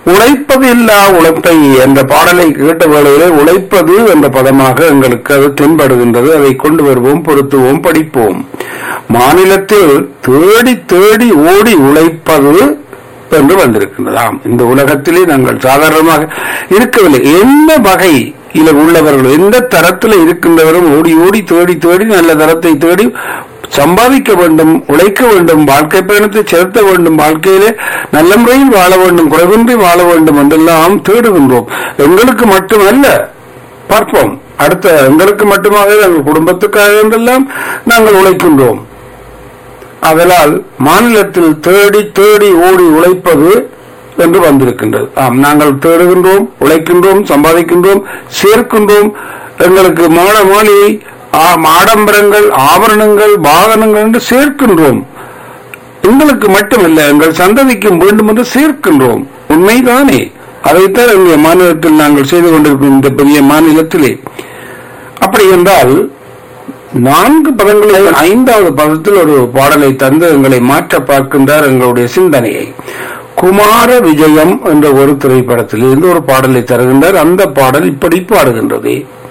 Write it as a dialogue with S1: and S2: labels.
S1: உழைப்பது இல்லா உழைப்பை என்ற பாடலை கேட்ட வேளையிலே உழைப்பது என்ற பதமாக எங்களுக்கு அது தென்படுகின்றது அதை கொண்டு வருவோம் பொருத்துவோம் படிப்போம் மாநிலத்தில் தேடி தேடி ஓடி உழைப்பது என்று வந்திருக்கின்றதாம் இந்த உலகத்திலே நாங்கள் சாதாரணமாக இருக்கவில்லை என்ன வகை இல உள்ளவர்கள் எந்த தரத்தில் இருக்கின்றவரும் ஓடி ஓடி தேடி தேடி நல்ல தரத்தை தேடி சம்பாதிக்க வேண்டும் உழைக்க வேண்டும் வாழ்க்கை பயணத்தை செலுத்த வேண்டும் வாழ்க்கையிலே நல்ல முறையில் வாழ வேண்டும் குறைவின்றி வாழ வேண்டும் என்றெல்லாம் தேடுகின்றோம் எங்களுக்கு மட்டுமல்ல பார்ப்போம் அடுத்த எங்களுக்கு மட்டுமாக எங்கள் குடும்பத்துக்காக என்றெல்லாம் நாங்கள் உழைக்கின்றோம் அதனால் மாநிலத்தில் தேடி தேடி ஓடி உழைப்பது என்று வந்திருக்கின்றது ஆம் நாங்கள் தேடுகின்றோம் உழைக்கின்றோம் சம்பாதிக்கின்றோம் சேர்க்கின்றோம் எங்களுக்கு மாட மாளிகை ஆம், ஆடம்பரங்கள் ஆபரணங்கள் வாகனங்கள் என்று சேர்க்கின்றோம் எங்களுக்கு மட்டுமல்ல எங்கள் சந்ததிக்கும் வேண்டும் என்று சேர்க்கின்றோம் உண்மைதானே அதைத்தான் எங்களுடைய மாநிலத்தில் நாங்கள் செய்து கொண்டிருக்கும் இந்த பெரிய மாநிலத்திலே அப்படி என்றால் நான்கு பதங்களில் ஐந்தாவது பதத்தில் ஒரு பாடலை தந்து எங்களை மாற்ற பார்க்கின்றார் எங்களுடைய சிந்தனையை குமார விஜயம் என்ற ஒரு திரைப்படத்தில் இருந்து ஒரு பாடலை தருகின்றார் அந்த பாடல் இப்படி பாடுகின்றது